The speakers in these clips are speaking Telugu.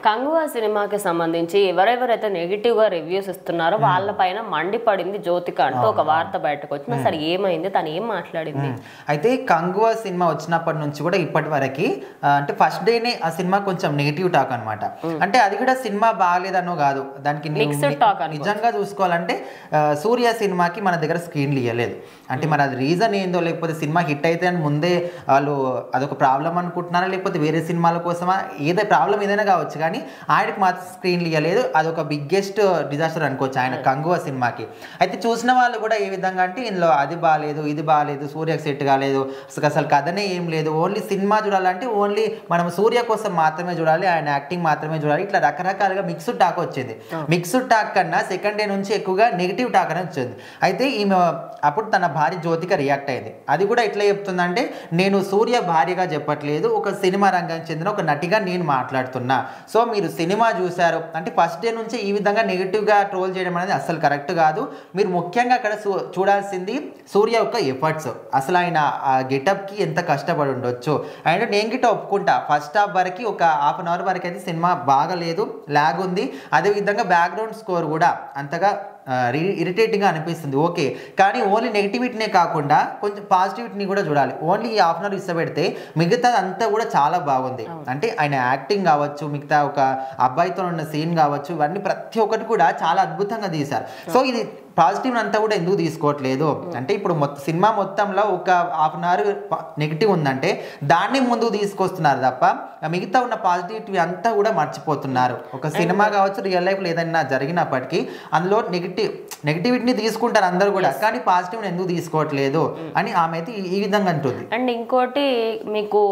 కంగువా సినిమాకి సంబంధించి ఎవరెవరైతే నెగిటివ్ గా రివ్యూస్ ఇస్తున్నారో వాళ్ళపైన మండిపడింది జ్యోతిక అంటూ ఒక వార్త బయటకు వచ్చింది సరే ఏమైంది తను ఏం మాట్లాడింది అయితే కంగువా సినిమా వచ్చినప్పటి నుంచి కూడా ఇప్పటి వరకు అంటే ఫస్ట్ డేనే ఆ సినిమా కొంచెం నెగిటివ్ టాక్ అన్నమాట అంటే అది కూడా సినిమా బాగాలేదనో కాదు దానికి ని- Mixed ని- talk అనుకోవచ్చు. నిజంగా చూసుకోవాలంటే ఆ, సూర్య సినిమాకి మన దగ్గర స్క్రీన్లు ఇవ్వలేదు అంటే మరి అది రీజన్ ఏందో లేకపోతే సినిమా హిట్ అయితే అని ముందే వాళ్ళు అదొక ప్రాబ్లం అనుకుంటున్నారా లేకపోతే వేరే సినిమాల కోసమా ఏదో ప్రాబ్లం ఏదైనా కావచ్చు కానీ ఆయనకి మాత్రం స్క్రీన్లు ఇవ్వలేదు అదొక బిగ్గెస్ట్ డిజాస్టర్ అనుకోవచ్చు ఆయన కంగువ సినిమాకి అయితే చూసిన వాళ్ళు కూడా ఏ విధంగా అంటే ఇందులో అది బాగాలేదు ఇది బాగాలేదు సూర్యకి సెట్ కాలేదు అసలు అసలు కథనే ఏం లేదు ఓన్లీ సినిమా చూడాలంటే ఓన్లీ మనం సూర్య కోసం మాత్రమే చూడాలి ఆయన యాక్టింగ్ మాత్రమే చూడాలి ఇట్లా రకరకాలుగా మిక్స్డ్ టాక్ వచ్చింది మిక్స్డ్ టాక్ కన్నా సెకండ్ డే నుంచి ఎక్కువగా నెగిటివ్ టాక్ అనేది వచ్చింది అయితే ఈమె అప్పుడు తన భార్య జ్యోతిక రియాక్ట్ అయింది అది కూడా ఎట్లా చెప్తుందంటే నేను సూర్య భార్యగా చెప్పట్లేదు ఒక సినిమా రంగానికి చెందిన ఒక నటిగా నేను మాట్లాడుతున్నా సో మీరు సినిమా చూశారు అంటే ఫస్ట్ డే నుంచి ఈ విధంగా నెగిటివ్గా ట్రోల్ చేయడం అనేది అస్సలు కరెక్ట్ కాదు మీరు ముఖ్యంగా అక్కడ చూ- చూడాల్సింది సూర్య యొక్క ఎఫర్ట్స్ అసలు ఆయన ఆ గెటప్కి ఎంత కష్టపడి ఉండొచ్చు అండ్ నేను గిట్ట ఒప్పుకుంటా ఫస్ట్ హాఫ్ వరకు ఒక హాఫ్ అన్ అవర్ వరకు అయితే సినిమా బాగలేదు లాగ్ ఉంది అదేవిధంగా బ్యాక్గ్రౌండ్ స్కోర్ కూడా అంతగా ఇరిటేటింగ్గా అనిపిస్తుంది ఓకే కానీ ఓన్లీ నెగిటివిటీనే కాకుండా కొంచెం పాజిటివిటీని కూడా చూడాలి ఓన్లీ ఈ హాఫ్ అన్ అవర్ ఇష్టపెడితే మిగతా అంతా కూడా చాలా బాగుంది అంటే ఆయన యాక్టింగ్ కావచ్చు మిగతా ఒక అబ్బాయితో ఉన్న సీన్ కావచ్చు ఇవన్నీ ప్రతి ఒక్కటి కూడా చాలా అద్భుతంగా తీశారు సో ఇది పాజిటివ్ అంతా కూడా ఎందుకు తీసుకోవట్లేదు అంటే ఇప్పుడు మొత్తం సినిమా మొత్తంలో ఒక హాఫ్ అన్ అవర్ నెగిటివ్ ఉందంటే దాన్ని ముందుకు తీసుకొస్తున్నారు తప్ప మిగతా ఉన్న పాజిటివిటీ అంతా కూడా మర్చిపోతున్నారు ఒక సినిమా కావచ్చు రియల్ లైఫ్ ఏదైనా జరిగినప్పటికీ అందులో నెగిటివ్ నెగిటివిటీని తీసుకుంటారు అందరూ కూడా కానీ పాజిటివ్ ఎందుకు తీసుకోవట్లేదు అని ఆమె అయితే ఈ- ఈ విధంగా అంటుంది అండ్ ఇంకోటి మీకు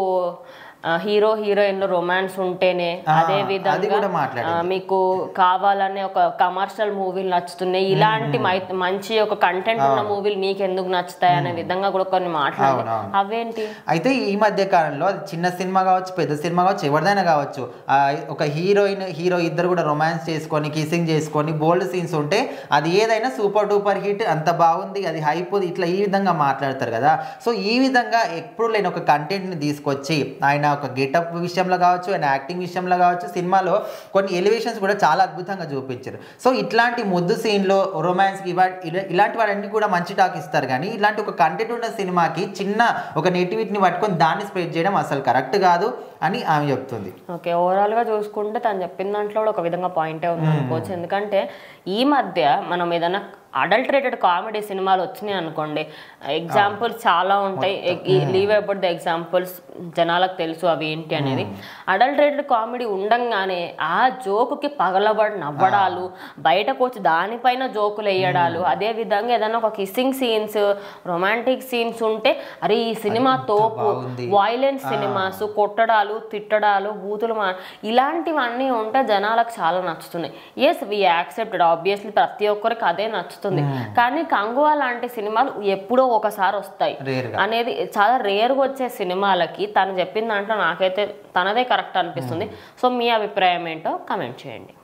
హీరో హీరోయిన్ రొమాన్స్ ఉంటేనే ఆ, అదే అది విధంగా కూడా మాట్లాడింది. ఆ, మీకు కావాలనే ఒక కమర్షియల్ మూవీలు నచ్చుతున్నాయి ఇలాంటి మై- మంచి ఒక కంటెంట్ ఉన్న మూవీలు మీకు ఎందుకు నచ్చుతాయి అనే విధంగా కూడా కొన్ని మాట్లాడి అవునవును. అవేంటి అయితే ఈ మధ్య కాలంలో అది చిన్న సినిమా కావచ్చు పెద్ద సినిమా కావచ్చు ఎవరిదైనా కావచ్చు ఆ, ఒక హీరోయిన్ హీరో ఇద్దరు కూడా రొమాన్స్ చేసుకొని కిసింగ్ చేసుకొని బోల్డ్ సీన్స్ ఉంటే అది ఏదైనా సూపర్ డూపర్ హిట్ అంత బాగుంది అది హైప్ ఇట్లా ఈ విధంగా మాట్లాడతారు కదా సో ఈ విధంగా ఎప్పుడు లేని ఒక కంటెంట్ని తీసుకొచ్చి ఆయన ఒక గెటప్ విషయంలో కావచ్చు ఆయన యాక్టింగ్ విషయంలో కావచ్చు సినిమాలో కొన్ని ఎలివేషన్స్ కూడా చాలా అద్భుతంగా చూపించారు సో ఇట్లాంటి ముద్దు సీన్లు రొమాన్స్ ఇవా ఇలా- ఇలాంటి వాడన్నీ కూడా మంచి టాక్ ఇస్తారు కానీ ఇలాంటి ఒక కంటెంట్ ఉన్న సినిమాకి చిన్న ఒక నెగిటివిటీని పట్టుకొని దాన్ని స్ప్రెడ్ చేయడం అసలు కరెక్ట్ కాదు అని ఆమె చెప్తుంది ఓకే ఓవరాల్ గా చూసుకుంటే తను చెప్పిన దాంట్లో కూడా ఒక విధంగా పాయింటే ఉంది అనుకోవచ్చు ఎందుకంటే ఈ మధ్య మనం ఏదైనా అడల్టరేటెడ్ కామెడీ సినిమాలు వచ్చినాయి అనుకోండి ఎగ్జాంపుల్స్ చాలా ఉంటాయి లీవ్ అబౌట్ ద ఎగ్జాంపుల్స్ జనాలకు తెలుసు అవి ఏంటి అనేది అడల్టరేటెడ్ కామెడీ ఉండంగానే ఆ జోకుకి పగలబడి నవ్వడాలు బయటకు వచ్చి దానిపైన జోకులు వేయడాలు అదే విధంగా ఏదైనా ఒక కిస్సింగ్ సీన్స్ రొమాంటిక్ సీన్స్ ఉంటే అరే ఈ సినిమా తోపు బాగుంది. వైలెన్స్ సినిమాస్ కొట్టడాలు తిట్టడాలు బూతులు మా ఇలాంటివన్నీ ఉంటే జనాలకు చాలా నచ్చుతున్నాయి ఎస్ వి యాక్సెప్టెడ్ ఆబ్వియస్లీ ప్రతి ఒక్కరికి అదే నచ్చుతుంది కానీ కంగువా లాంటి సినిమాలు ఎప్పుడో ఒకసారి వస్తాయి రేర్గా అనేది చాలా రేర్గా వచ్చే సినిమాలకి తను చెప్పిన దాంట్లో నాకైతే తనదే కరెక్ట్ అనిపిస్తుంది సో మీ అభిప్రాయం ఏంటో కమెంట్ చేయండి